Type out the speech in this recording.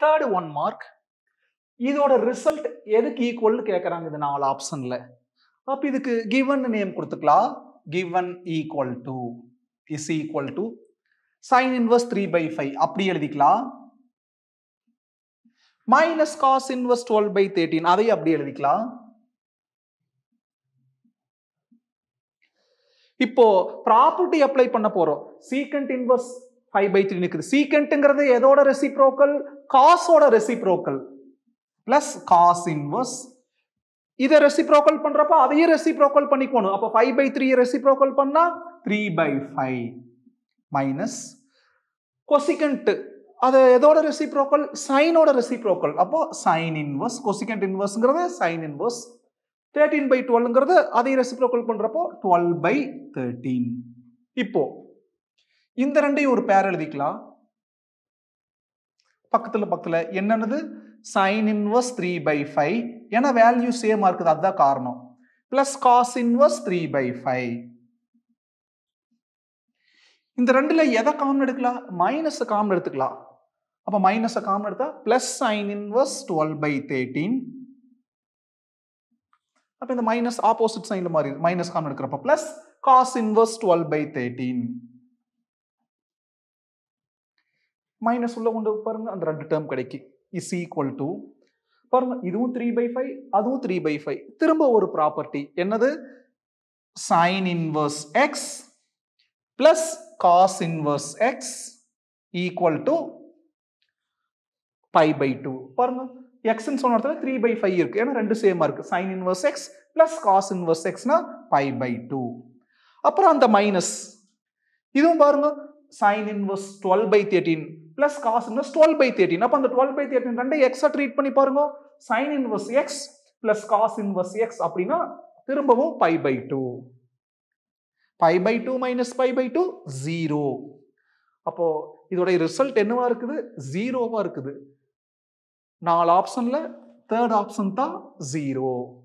third one mark இதோட result எதுக்கு ஈக்குவல்னு கேட்குறாங்க இந்த நாலு ஆப்ஷன்ல அப்ப இதுக்கு கிவன் நேம் கொடுத்துக்கலாம் given equal to is equal to sine inverse three by five அப்படி எழுதிக்கலாம் minus cos inverse twelve by thirteen அதையும் அப்படி எழுதிக்கலாம் இப்போ ப்ராப்பர்ட்டி அப்ளை பண்ண போறோம் secant inverse five by three இருக்குது சீக்கண்ட்ங்கிறது எதோட ரெசிப்ரோக்கல் காசோட ரெசிப்ரோக்கல் பிளஸ் காஸ் இன்வர்ஸ் இதை ரெசிப்ரோக்கல் பண்றப்ப அதையும் ரெசிப்ரோக்கல் பண்ணிக்கணும் அப்போ ஃபைவ் பை த்ரீ ரெசிப்ரோக்கல் பண்ணா three by five minus cosecant அது எதோட ரெசிப்ரோக்கல் சைனோட ரெசிப்ரோக்கல் அப்போ சைன் இன்வர்ஸ் கொசிகண்ட் இன்வர்ஸ்ங்கிறது சைன் இன்வர்ஸ் தேர்ட்டீன் பை டுவெல்ங்கிறது அதை ரெசிப்ரோக்கல் பண்றப்போ டுவெல் பை தேர்ட்டீன் இப்போ இந்த ரெண்டையும் ஒரு பேர் எழுதிக்கலாம் பக்கத்துல பக்கத்துல என்னன்னது sine inverse three by five ஏன்னா வேல்யூ சேமா இருக்குது அதுதான் காரணம் plus cos inverse three by five இந்த ரெண்டுல எதை காமன் எடுக்கலாம் மைனஸ் காமன் எடுத்துக்கலாம் அப்ப மைனஸ் காமன் எடுத்தா plus sine inverse twelve by thirteen அப்ப இந்த மைனஸ் ஆப்போசிட் சைன்ல மாறி மைனஸ் காமன் எடுக்கிறப்ப plus cos inverse twelve by thirteen minus உள்ள கொண்டு பாருங்க அந்த ரெண்டு டேர்ம் கிடைக்கும் இஸ் ஈக்குவல் டு பாருங்க இதுவும் த்ரீ பை ஃபைவ் அதுவும் த்ரீ பை ஃபைவ் திரும்ப ஒரு ப்ராப்பர்ட்டி என்னது sine inverse x plus cos inverse x equal to pi by two பாருங்க எக்ஸ்ன்னு சொன்ன இடத்துல த்ரீ பை ஃபைவ் இருக்கு ஏன்னா ரெண்டு சேமா இருக்கு sine inverse x plus cos inverse எக்ஸ்னா பை பை டூ அப்புறம் அந்த மைனஸ் இதுவும் பாருங்க sine inverse twelve by thirteen plus cos inverse twelve by thirteen அப்போ அந்த டுவெல் பை தேர்ட்டின் ரெண்டு எக்ஸா ட்ரீட் பண்ணி பாருங்க sine inverse x plus cos inverse x அப்படின்னா திரும்பவும் pi by two pi by two minus pi by two zero அப்போ இதோடைய result என்னவா இருக்குது ஜீரோவா இருக்குது நாலு ஆப்ஷன்ல தேர்ட் ஆப்ஷன் தான் ஜீரோ